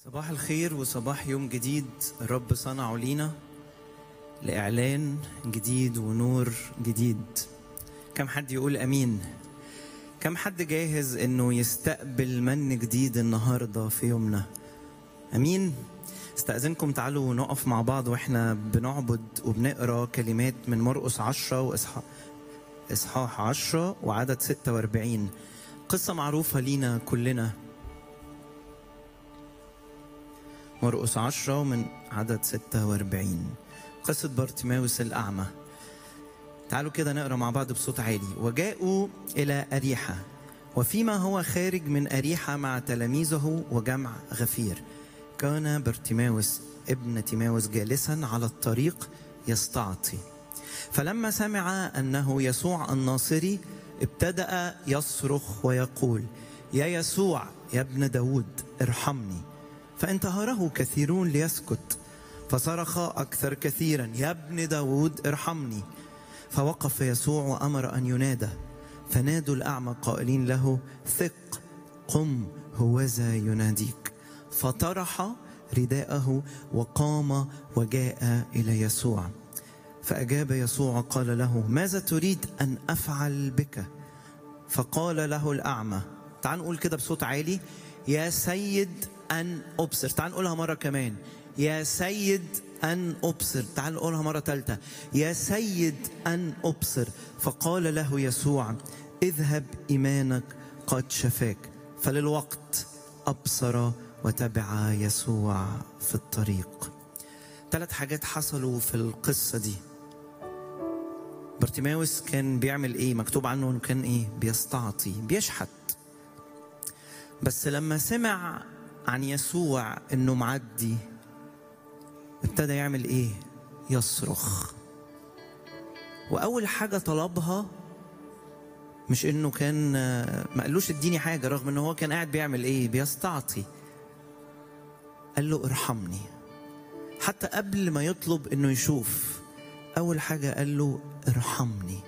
صباح الخير وصباح يوم جديد الرب صنعه لينا لإعلان جديد ونور جديد كم حد يقول أمين كم حد جاهز إنه يستقبل من جديد النهاردة في يومنا أمين استأذنكم تعالوا نقف مع بعض وإحنا بنعبد وبنقرأ كلمات من مرقس عشرة وإصحاح إصحاح عشرة وعدد ستة واربعين قصة معروفة لينا كلنا مرقس عشرة ومن عدد ستة واربعين قصة بارتيماوس الأعمى تعالوا كده نقرا مع بعض بصوت عالي وجاءوا إلى أريحة وفيما هو خارج من أريحة مع تلاميذه وجمع غفير كان بارتيماوس ابن تيماوس جالسا على الطريق يستعطي فلما سمع أنه يسوع الناصري ابتدأ يصرخ ويقول يا يسوع يا ابن داود ارحمني فانتهره كثيرون ليسكت فصرخ أكثر كثيرا يا ابن داود ارحمني فوقف يسوع وأمر أن ينادى فنادوا الأعمى قائلين له ثق قم هوذا يناديك فطرح رداءه وقام وجاء إلى يسوع فأجاب يسوع قال له ماذا تريد أن أفعل بك فقال له الأعمى تعال نقول كده بصوت عالي يا سيد أن أبصر تعال نقولها مرة كمان يا سيد أن أبصر تعال نقولها مرة ثالثة يا سيد أن أبصر فقال له يسوع اذهب إيمانك قد شفاك فللوقت أبصر وتبع يسوع في الطريق ثلاث حاجات حصلوا في القصة دي بارتيماوس كان بيعمل ايه مكتوب عنه انه كان ايه بيستعطي بيشحت بس لما سمع عن يسوع انه معدي ابتدى يعمل ايه يصرخ واول حاجه طلبها مش انه كان ما قالوش اديني حاجه رغم ان هو كان قاعد بيعمل ايه بيستعطي قال له ارحمني حتى قبل ما يطلب انه يشوف اول حاجه قال له ارحمني